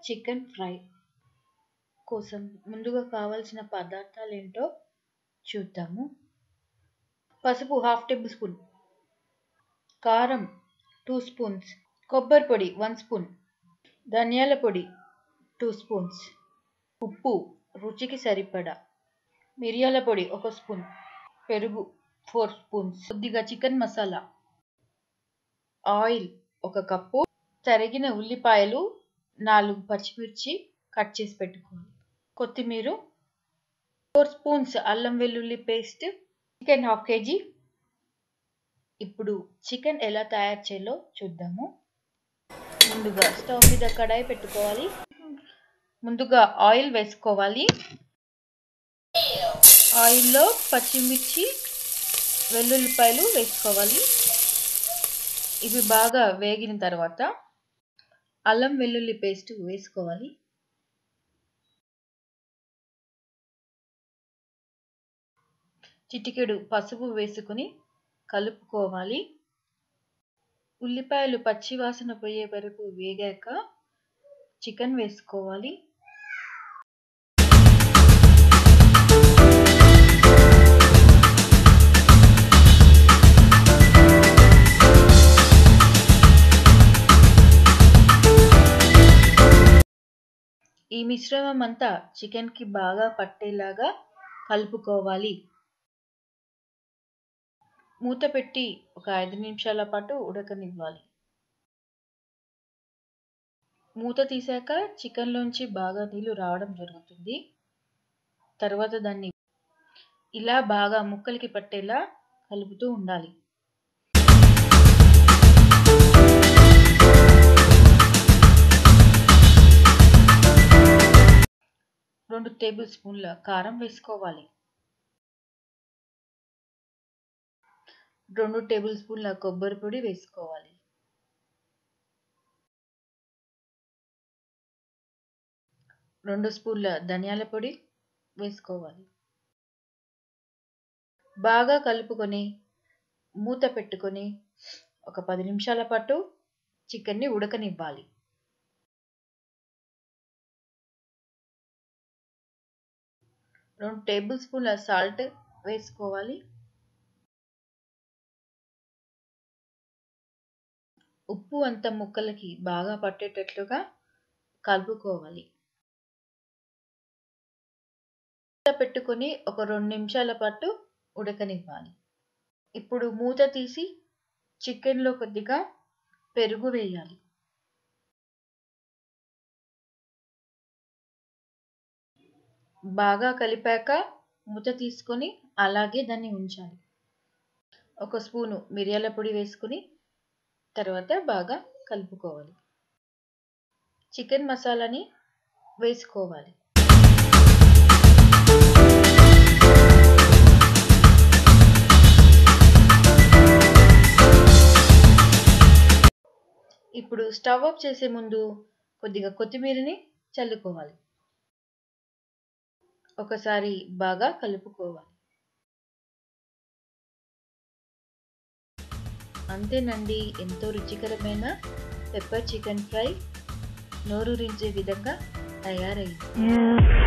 chicken fry కోసం ముందుగా కావాల్సిన పదార్థాలు ఏంటో చూద్దాము పసుపు హాఫ్ టేబుల్ స్పూన్ కారం టూ స్పూన్స్ కొబ్బరి పొడి వన్ స్పూన్ ధనియాల పొడి టూ స్పూన్స్ ఉప్పు రుచికి సరిపడా మిరియాల పొడి ఒక స్పూన్ పెరుగు ఫోర్ స్పూన్స్ కొద్దిగా చికెన్ మసాలా ఆయిల్ ఒక కప్పు తరిగిన ఉల్లిపాయలు నాలుగు పచ్చిమిర్చి కట్ చేసి పెట్టుకోవాలి కొత్తిమీర ఫోర్ స్పూన్స్ అల్లం వెల్లుల్లి పేస్ట్ చికెన్ హాఫ్ కేజీ ఇప్పుడు చికెన్ ఎలా తయారు చేయాలో చూద్దాము ముందుగా స్టవ్ మీద కడాయి పెట్టుకోవాలి ముందుగా ఆయిల్ వేసుకోవాలి ఆయిల్లో పచ్చిమిర్చి వెల్లుల్లిపాయలు వేసుకోవాలి ఇవి బాగా వేగిన తర్వాత అల్లం వెల్లుల్లి పేస్ట్ వేసుకోవాలి చిటికెడు పసుపు వేసుకుని కలుపుకోవాలి ఉల్లిపాయలు పచ్చి వాసన పోయే వరకు వేగాక చికెన్ వేసుకోవాలి ఈ మిశ్రమం అంతా చికెన్కి బాగా పట్టేలాగా కలుపుకోవాలి మూత పెట్టి ఒక ఐదు నిమిషాల పాటు ఉడకనివ్వాలి మూత తీసాక చికెన్లోంచి బాగా నీళ్ళు రావడం జరుగుతుంది తర్వాత దాన్ని ఇలా బాగా ముక్కలకి పట్టేలా కలుపుతూ ఉండాలి రెండు టేబుల్ స్పూన్ల కారం వేసుకోవాలి రెండు టేబుల్ స్పూన్ల కొబ్బరి పొడి వేసుకోవాలి రెండు స్పూన్ల ధనియాల పొడి వేసుకోవాలి బాగా కలుపుకొని మూత పెట్టుకొని ఒక పది నిమిషాల పాటు చికెన్ని ఉడకనివ్వాలి రెండు టేబుల్ స్పూన్ల సాల్ట్ వేసుకోవాలి ఉప్పు అంత ముక్కలకి బాగా పట్టేటట్లుగా కలుపుకోవాలి పెట్టుకొని ఒక రెండు నిమిషాల పాటు ఉడకనివ్వాలి ఇప్పుడు మూత తీసి చికెన్లో కొద్దిగా పెరుగు వేయాలి బాగా కలిపాక మూత తీసుకొని అలాగే దాన్ని ఉంచాలి ఒక స్పూను మిరియాల పొడి వేసుకుని తర్వాత బాగా కలుపుకోవాలి చికెన్ మసాలాని వేసుకోవాలి ఇప్పుడు స్టవ్ ఆఫ్ చేసే ముందు కొద్దిగా కొత్తిమీరని చల్లుకోవాలి ఒకసారి బాగా కలుపుకోవాలి అంతేనండి ఎంతో రుచికరమైన పెప్పర్ చికెన్ ఫ్రై నోరూరించే విధంగా తయారైంది